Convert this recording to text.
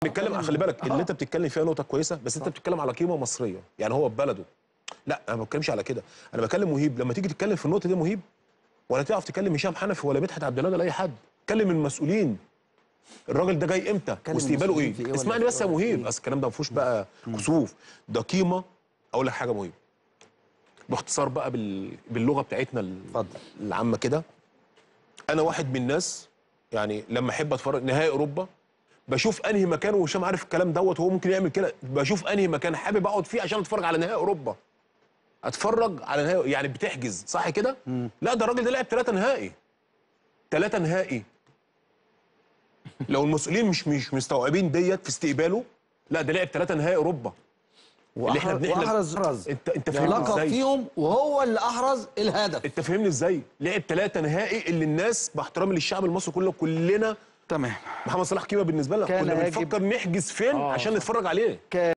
بنتكلم خلي بالك اللي انت بتتكلم فيها نقطه كويسه بس انت بتتكلم على قيمه مصريه يعني هو في بلده لا انا ما بتكلمش على كده انا بكلم مهيب لما تيجي تتكلم في النقطه دي مهيب ولا تعرف تكلم هشام حنفي ولا مدحت عبد الله ولا اي حد اتكلم المسؤولين الراجل ده جاي امتى واستقباله المسؤولين ايه في إيه ولا اسمعني في بس يا إيه؟ مهيب بس الكلام ده ما فيهوش بقى كسوف ده قيمه اقول لك حاجه مهيب باختصار بقى بال... باللغه بتاعتنا ال- اتفضل. العامه كده انا واحد من الناس يعني لما احب اتفرج نهائي اوروبا بشوف انهي مكان وهشام عارف الكلام دوت وهو ممكن يعمل كده بشوف انهي مكان حابب اقعد فيه عشان اتفرج على نهائي اوروبا اتفرج على نهائي يعني بتحجز صح كده لا ده الراجل ده لعب ثلاثه نهائي ثلاثه نهائي لو المسؤولين مش مش مستوعبين ديت في استقباله لا ده لعب ثلاثه نهائي اوروبا اللي احنا وأحرز- بنحلم واحرز أحرز انت انت فاهمني لقب ازاي فيهم وهو اللي احرز الهدف انت فاهمني ازاي لعب ثلاثه نهائي اللي الناس باحترامي للشعب المصري كله كلنا تمام محمد صلاح قيمه بالنسبه لنا كان كنا يجب- بنفكر نحجز فين آه، عشان صح. نتفرج عليه